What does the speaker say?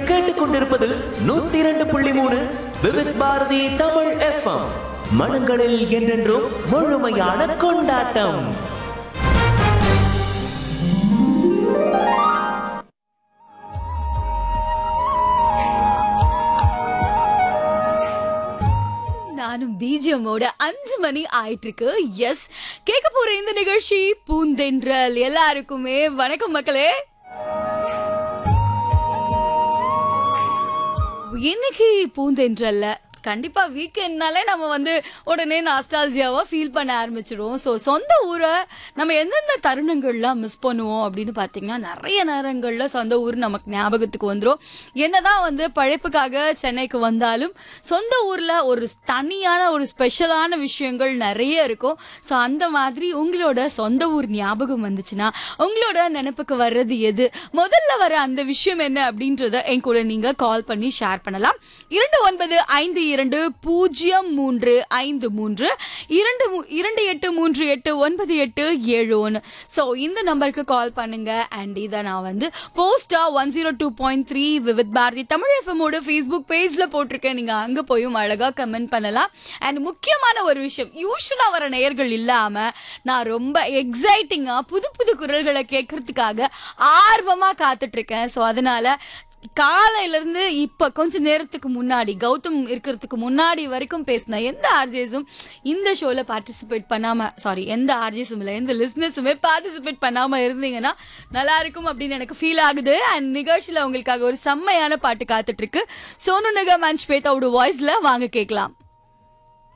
கேட்டுக்கொண்டிருப்பது நூத்தி இரண்டு புள்ளி மூணு விவித் பாரதி தமிழ் எஃப்எம் மனங்களில் என்றென்றும் முழுமையான கொண்டாட்டம் நானும் பிஜிஎம்மோட அஞ்சு மணி ஆயிட்டு இருக்கு எஸ் கேட்க போற இந்த நிகழ்ச்சி பூந்தென்றல் எல்லாருக்குமே வணக்கம் மக்களே இன்னைக்கு பூந்தென்றல்ல கண்டிப்பா வீக்கெண்ட்னாலே நம்ம வந்து உடனே நாஸ்டாலஜியாவா ஃபீல் பண்ண ஆரம்பிச்சிருவோம் ஸோ சொந்த ஊரை நம்ம எந்தெந்த தருணங்கள்லாம் மிஸ் பண்ணுவோம் அப்படின்னு பார்த்தீங்கன்னா நிறைய நேரங்கள்ல சொந்த ஊர் நமக்கு ஞாபகத்துக்கு வந்துடும் என்னதான் வந்து பழைப்புக்காக சென்னைக்கு வந்தாலும் சொந்த ஊர்ல ஒரு தனியான ஒரு ஸ்பெஷலான விஷயங்கள் நிறைய இருக்கும் ஸோ அந்த மாதிரி உங்களோட சொந்த ஊர் ஞாபகம் வந்துச்சுன்னா உங்களோட நினைப்புக்கு வர்றது எது முதல்ல வர அந்த விஷயம் என்ன அப்படின்றத என் கூட நீங்க கால் பண்ணி ஷேர் பண்ணலாம் இரண்டு ஒன்பது ஐந்து இரண்டு பூஜ்ஜியம் மூன்று ஐந்து மூன்று இரண்டு மு- இரண்டு எட்டு மூன்று எட்டு ஒன்பது எட்டு ஏழு ஒன்று ஸோ இந்த நம்பருக்கு கால் பண்ணுங்க அண்ட் இதை நான் வந்து போஸ்டா one zero two point three Vividh Bharati Tamil எஃப்எம்மோட ஃபேஸ்புக் பேஜில் போட்டிருக்கேன் நீங்கள் அங்கே போயும் அழகாக கமெண்ட் பண்ணலாம் அண்ட் முக்கியமான ஒரு விஷயம் யூஸ்வலாக வர நேயர்கள் இல்லாமல் நான் ரொம்ப எக்ஸைட்டிங்காக புது புது குரல்களை கேட்கறதுக்காக ஆர்வமாக காத்துட்டு இருக்கேன் ஸோ அதனால காலையில இருந்து இப்ப கொஞ்ச நேரத்துக்கு முன்னாடி கௌதம் இருக்கிறதுக்கு முன்னாடி வரைக்கும் பேசின எந்த ஆர்ஜேஸும் இந்த ஷோல பார்ட்டிசிபேட் பண்ணாம சாரி எந்த ஆர்ஜேஸும் இல்லை எந்த லிஸ்னஸுமே பார்ட்டிசிபேட் பண்ணாம இருந்தீங்கன்னா நல்லா இருக்கும் அப்படின்னு எனக்கு ஃபீல் ஆகுது அண்ட் நிகழ்ச்சியில உங்களுக்காக ஒரு செம்மையான பாட்டு காத்துட்டு இருக்கு சோனு நிகம் அண்ட் ஸ்வேதாவோட வாய்ஸ்ல வாங்க கேட்கலாம்